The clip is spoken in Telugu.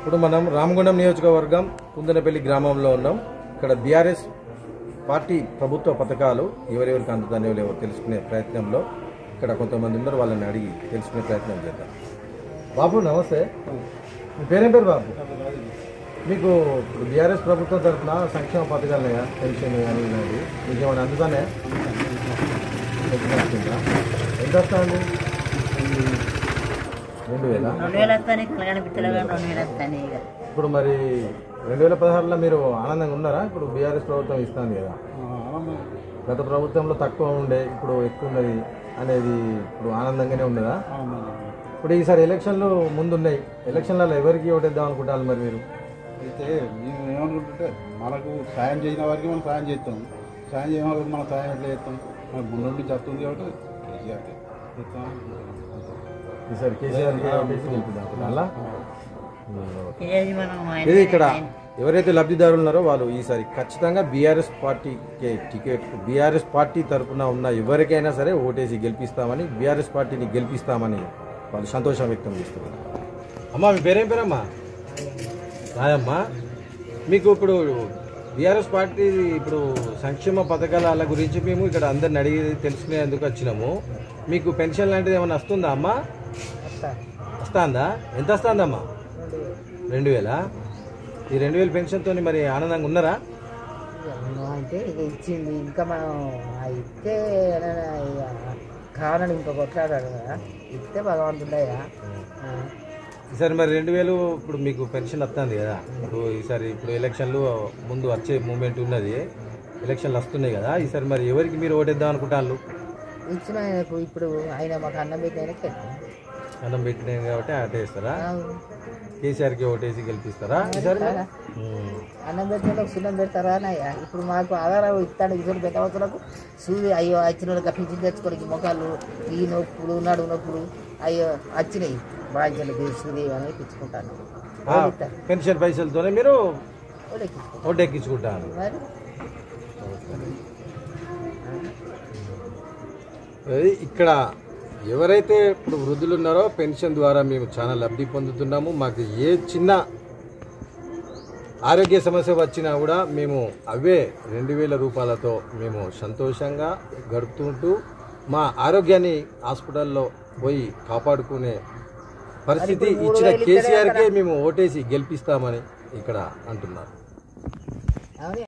ఇప్పుడు మనం రామగుండం నియోజకవర్గం కుందనపల్లి గ్రామంలో ఉన్నాం ఇక్కడ బీఆర్ఎస్ పార్టీ ప్రభుత్వ పథకాలు ఎవరెవరికి అందుతాయో లేవో తెలుసుకునే ప్రయత్నంలో ఇక్కడ కొంతమంది ఉన్నారు వాళ్ళని అడిగి తెలుసుకునే ప్రయత్నం చేద్దాం బాబు నమస్తే మీ పేరేం పేరు బాబు మీకు ఇప్పుడు బీఆర్ఎస్ ప్రభుత్వం తరఫున సంక్షేమ పథకాలు ఉన్నాయా పెన్షన్ కానీ ఇలాంటివి మీకు ఏమైనా అందుతానే పెన్షన్ వస్తుందా ఎంత వస్తుంది రెండు వేల రెండు వేలు వస్తాయి కలగడ పిచ్చలు రెండు వేలు వస్తాయి ఇక ఇప్పుడు మరి రెండు వేల పదహారులో మీరు ఆనందంగా ఉన్నారా ఇప్పుడు బీఆర్ఎస్ ప్రభుత్వం ఇస్తుంది కదా గత ప్రభుత్వంలో తక్కువ ఉండే ఇప్పుడు ఎక్కువ ఉన్నది అనేది ఇప్పుడు ఆనందంగానే ఉన్నదా ఇప్పుడు ఈసారి ఎలక్షన్లు ముందున్నాయి ఎలక్షన్లలో ఎవరికి ఓటేద్దాం అనుకుంటారు మరి మీరు అయితే మేము ఏమనుకుంటుంటే మనకు సాయం చేసిన వారికి మనం సాయం చేస్తాం సాయం చేయని వాళ్ళకి మనం సాయం ఎట్లా చేస్తాం మనకు ముందు నుండి చెప్తుంది కాబట్టి కేసీఆర్కే చేస్తాం ఈసారి కేసీఆర్కి ఓటేసి గెలిపిద్దాం అనుకుంటున్నారా? ఏది మనం ఆయన ఇది ఇక్కడ ఎవరైతే లబ్ధిదారులు ఉన్నారో వాళ్ళు ఈసారి ఖచ్చితంగా బీఆర్ఎస్ పార్టీకి టికెట్ బీఆర్ఎస్ పార్టీ తరఫున ఉన్న ఎవరికైనా సరే ఓటేసి గెలిపిస్తామని బీఆర్ఎస్ పార్టీని గెలిపిస్తామని వాళ్ళు సంతోషం వ్యక్తం చేస్తున్నారు అమ్మా మీ పేరేం పేరమ్మా రాయమ్మా మీకు ఇప్పుడు బీఆర్ఎస్ పార్టీ ఇప్పుడు సంక్షేమ పథకాల గురించి మేము ఇక్కడ అందరిని అడిగి తెలుసుకునేందుకు వచ్చినాము మీకు పెన్షన్ లాంటిది ఏమైనా వస్తుందా అమ్మా వస్తుందా ఎంత వస్తుందమ్మా రెండు వేల ఈ రెండు వేల పెన్షన్తో మరి ఆనందంగా ఉన్నారా అంటే ఇక ఇచ్చింది ఇంకా మనం ఆ ఇస్తే ఏదైనా ఇక కావాలని ఇంకా కొట్లాడాడు కదా ఇస్తే భగవంతుడయ్యా ఈసారి మరి రెండు వేలు ఇప్పుడు మీకు పెన్షన్ వస్తుంది కదా ఇప్పుడు ఈసారి ఇప్పుడు ఎలక్షన్లు ముందు వచ్చే మూమెంట్ ఉన్నది ఎలక్షన్లు వస్తున్నాయి కదా ఈసారి మరి ఎవరికి మీరు ఓటేద్దాం అనుకుంటాను ఇచ్చిన ఆయనకు ఇప్పుడు ఆయన మాకు అన్నం పెట్టిన అన్నం పెట్టినాయి కాబట్టి ఆటేస్తారా కేసీఆర్కి ఓటేసి గెలిపిస్తారా ఈసారి మరి? ఉమ్. అన్నం పెట్టిన సున్నం పెడతారా అన్నయ్య ఇప్పుడు మాకు ఆధారం ఇస్తాడు ఇటువంటి పెట్టవలసినకు సూది అయ్యో వచ్చిన వాళ్ళకి పింఛన్ తెచ్చుకోవడానికి మొఖాలు ఈ నొప్పులు నడుము నొప్పులు అయ్యో వచ్చినాయి బాధ్యతలు సూది అని ఎక్కించుకుంటాను ఆ, పెన్షన్ పైసలతోనే మీరు వాళ్ళు ఎక్కించుకుంటాను ఓటు ఎక్కించుకుంటారు మరి అది ఇక్కడ ఎవరైతే ఇప్పుడు వృద్ధులు ఉన్నారో పెన్షన్ ద్వారా మేము చాలా లబ్ధి పొందుతున్నాము మాకు ఏ చిన్న ఆరోగ్య సమస్య వచ్చినా కూడా మేము అవే రెండు వేల రూపాయలతో మేము సంతోషంగా గడుపుతుంటూ మా ఆరోగ్యాన్ని హాస్పిటల్లో పోయి కాపాడుకునే పరిస్థితి ఇచ్చిన కేసీఆర్కే మేము ఓటేసి గెలిపిస్తామని ఇక్కడ అంటున్నారు అవును